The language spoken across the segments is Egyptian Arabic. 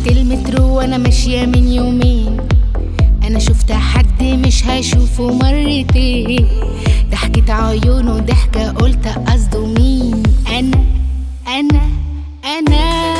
ركبت المترو وانا ماشية من يومين انا شفت حد مش هشوفه مرتين ضحكة عيونه ضحكة قلت قصده مين انا انا انا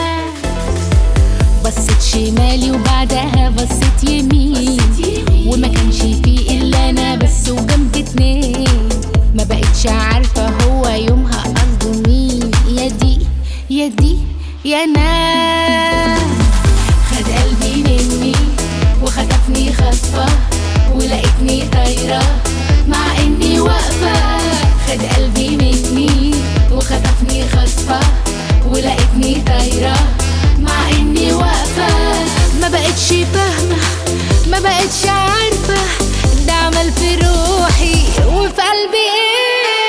بصيت شمالي وبعدها بصيت يمين وما كانش فيه الا انا بس وجنب اتنين ما بقتش عارفة هو يومها قصده مين يا دي يا دي يا ناس خد قلبي مني وخطفني خطفة ولقيتني طايرة مع اني واقفة خد قلبي مني وخطفني خطفة ولقيتني طايرة مع اني واقفة ما بقتش فاهمة ما بقتش عارفة ده عمل في روحي وفي قلبي ايه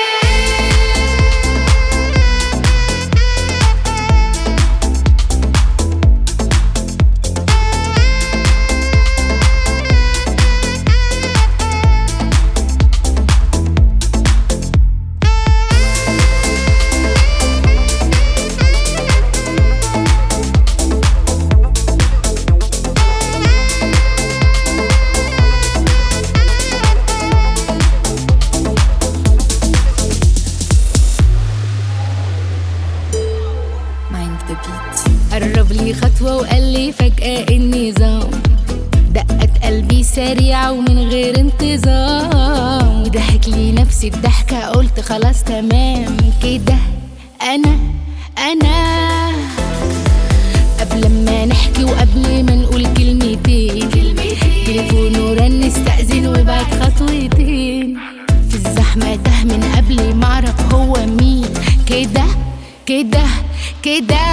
Mind the beat. قرب لي خطوة وقال لي فجأة النظام دقت قلبي سريعة ومن غير انتظام وضحك لي نفسي الضحكة قلت خلاص تمام كده أنا أنا قبل ما نحكي وقبل ما نقول كلمتين تليفونه رن استأذن وبعد خطوتين في الزحمة ده من قبل ما اعرف هو مين كده كده كده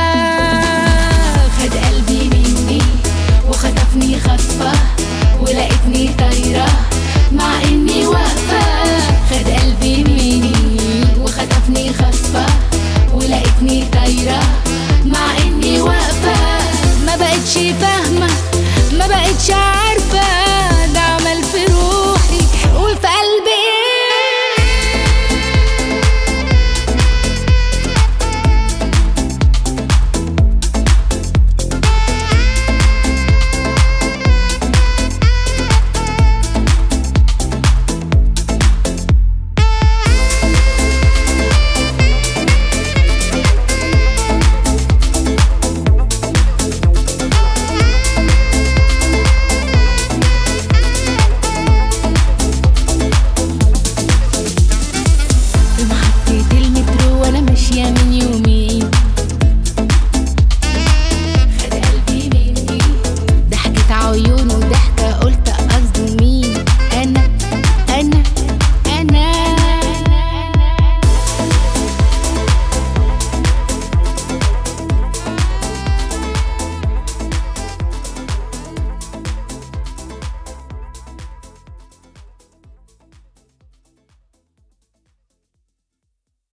خد قلبي مني وخطفني خطفة ولقيتني طايرة